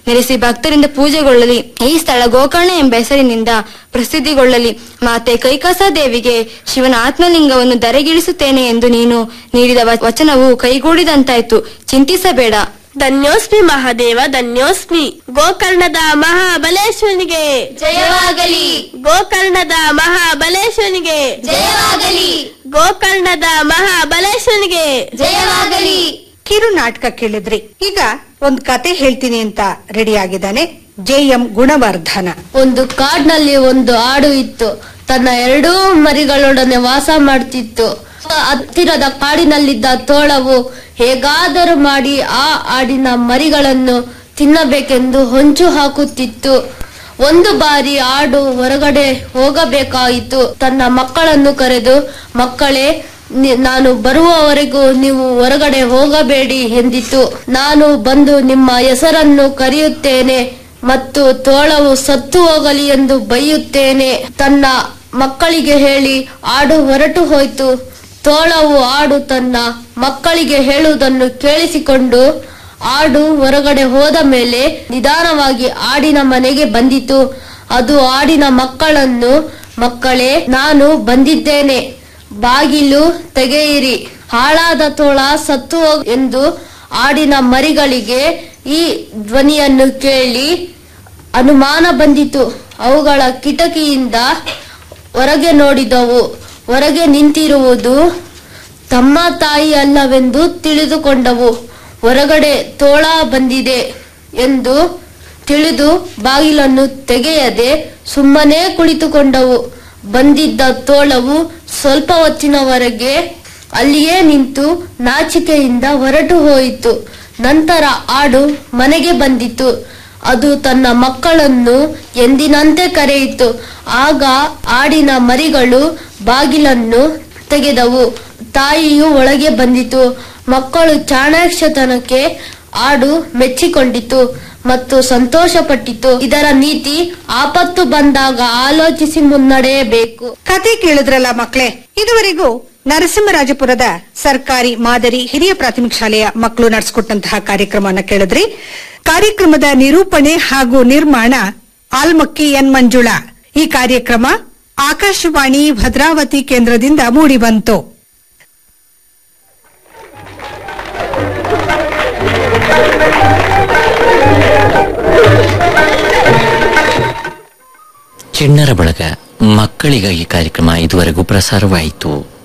ನೆಲೆಸಿ ಭಕ್ತರಿಂದ ಪೂಜೆಗೊಳ್ಳಲಿ ಈ ಸ್ಥಳ ಗೋಕರ್ಣ ಎಂಬ ಹೆಸರಿನಿಂದ ಪ್ರಸಿದ್ಧಿಗೊಳ್ಳಲಿ ಮಾತೆ ಕೈಕಾಸ ದೇವಿಗೆ ಶಿವನ ಆತ್ಮಲಿಂಗವನ್ನು ಧರೆಗಿಳಿಸುತ್ತೇನೆ ಎಂದು ನೀನು ನೀಡಿದ ವ- ವಚನವು ಕೈಗೂಡಿದಂತಾಯ್ತು ಚಿಂತಿಸಬೇಡ ಧನ್ಯೋಸ್ಮಿ ಮಹಾದೇವ ಧನ್ಯೋಸ್ಮಿ ಗೋಕರ್ಣದ ಮಹಾಬಲೇಶ್ವರನಿಗೆ ಜಯವಾಗಲಿ ಗೋಕರ್ಣದ ಮಹಾಬಲೇಶ್ವರನಿಗೆ ಜಯವಾಗಲಿ ಗೋಕರ್ಣದ ಮಹಾಬಲೇಶ್ವರನಿಗೆ ಜಯವಾಗಲಿ ಕಿರು ನಾಟಕ ಕೇಳಿದ್ರಿ ಈಗ ಒಂದ್ ಕತೆ ಹೇಳ್ತೀನಿ ಅಂತ ರೆಡಿ ಆಗಿದ್ದಾನೆ ಜೆ ಎಂ ಗುಣವರ್ಧನ ಒಂದು ಕಾಡ್ನಲ್ಲಿ ಒಂದು ಆಡು ಇತ್ತು ತನ್ನ ಎರಡೂ ಮರಿಗಳೊಡನೆ ವಾಸ ಮಾಡ್ತಿತ್ತು ಹತ್ತಿರದ ಕಾಡಿನಲ್ಲಿದ್ದ ತೋಳವು ಹೇಗಾದರೂ ಮಾಡಿ ಆ ಆಡಿನ ಮರಿಗಳನ್ನು ತಿನ್ನಬೇಕೆಂದು ಹೊಂಚು ಹಾಕುತ್ತಿತ್ತು ಒಂದು ಬಾರಿ ಆಡು ಹೊರಗಡೆ ಹೋಗಬೇಕಾಯಿತು ತನ್ನ ಮಕ್ಕಳನ್ನು ಕರೆದು ಮಕ್ಕಳೇ ನಿ- ನಾನು ಬರುವವರೆಗೂ ನೀವು ಹೊರಗಡೆ ಹೋಗಬೇಡಿ ಎಂದಿತು ನಾನು ಬಂದು ನಿಮ್ಮ ಹೆಸರನ್ನು ಕರೆಯುತ್ತೇನೆ ಮತ್ತು ತೋಳವು ಸತ್ತು ಹೋಗಲಿ ಎಂದು ಬೈಯುತ್ತೇನೆ ತನ್ನ ಮಕ್ಕಳಿಗೆ ಹೇಳಿ ಆಡು ಹೊರಟು ಹೋಯ್ತು ತೋಳವು ಆಡು ತನ್ನ ಮಕ್ಕಳಿಗೆ ಹೇಳುವುದನ್ನು ಕೇಳಿಸಿಕೊಂಡು ಆಡು ಹೊರಗಡೆ ಹೋದ ಮೇಲೆ ನಿಧಾನವಾಗಿ ಆಡಿನ ಮನೆಗೆ ಬಂದಿತು ಅದು ಆಡಿನ ಮಕ್ಕಳನ್ನು ಮಕ್ಕಳೇ ನಾನು ಬಂದಿದ್ದೇನೆ ಬಾಗಿಲು ತೆಗೆಯಿರಿ ಹಾಳಾದ ತೋಳ ಸತ್ತು ಹೋಗ್ ಎಂದು ಆಡಿನ ಮರಿಗಳಿಗೆ ಈ ಧ್ವನಿಯನ್ನು ಕೇಳಿ ಅನುಮಾನ ಬಂದಿತು ಅವುಗಳ ಕಿಟಕಿಯಿಂದ ಹೊರಗೆ ನೋಡಿದವು ಹೊರಗೆ ನಿಂತಿರುವುದು ತಮ್ಮ ತಾಯಿ ಅಲ್ಲವೆಂದು ತಿಳಿದುಕೊಂಡವು ಹೊರಗಡೆ ತೋಳ ಬಂದಿದೆ ಎಂದು ತಿಳಿದು ಬಾಗಿಲನ್ನು ತೆಗೆಯದೆ ಸುಮ್ಮನೆ ಕುಳಿತುಕೊಂಡವು ಬಂದಿದ್ದ ತೋಳವು ಸ್ವಲ್ಪ ಹೊತ್ತಿನವರೆಗೆ ಅಲ್ಲಿಯೇ ನಿಂತು ನಾಚಿಕೆಯಿಂದ ಹೊರಟು ಹೋಯಿತು ನಂತರ ಆಡು ಮನೆಗೆ ಬಂದಿತು ಅದು ತನ್ನ ಮಕ್ಕಳನ್ನು ಎಂದಿನಂತೆ ಕರೆಯಿತು ಆಗ ಆಡಿನ ಮರಿಗಳು ಬಾಗಿಲನ್ನು ತೆಗೆದವು ತಾಯಿಯು ಒಳಗೆ ಬಂದಿತು ಮಕ್ಕಳು ಚಾಣಾಕ್ಷತನಕ್ಕೆ ಆಡು ಮೆಚ್ಚಿಕೊಂಡಿತು ಮತ್ತು ಸಂತೋಷಪಟ್ಟಿತು ಇದರ ನೀತಿ ಆಪತ್ತು ಬಂದಾಗ ಆಲೋಚಿಸಿ ಮುನ್ನಡೆಯಬೇಕು ಕತೆ ಕೇಳಿದ್ರಲ್ಲ ಮಕ್ಕಳೇ ಇದುವರೆಗೂ ನರಸಿಂಹರಾಜಪುರದ ಸರ್ಕಾರಿ ಮಾದರಿ ಹಿರಿಯ ಪ್ರಾಥಮಿಕ ಶಾಲೆಯ ಮಕ್ಕಳು ನಡೆಸಿಕೊಟ್ಟಂತಹ ಕಾರ್ಯಕ್ರಮವನ್ನ ಕೇಳಿದ್ರಿ ಕಾರ್ಯಕ್ರಮದ ನಿರೂಪಣೆ ಹಾಗೂ ನಿರ್ಮಾಣ ಆಲ್ಮಕ್ಕಿ ಎನ್ ಮಂಜುಳಾ ಈ ಕಾರ್ಯಕ್ರಮ ಆಕಾಶವಾಣಿ ಭದ್ರಾವತಿ ಕೇಂದ್ರದಿಂದ ಮೂಡಿಬಂತು ಚಿಣ್ಣರ ಬಳಗ ಮಕ್ಕಳಿಗಾಗಿ ಕಾರ್ಯಕ್ರಮ ಇದುವರೆಗೂ ಪ್ರಸಾರವಾಯಿತು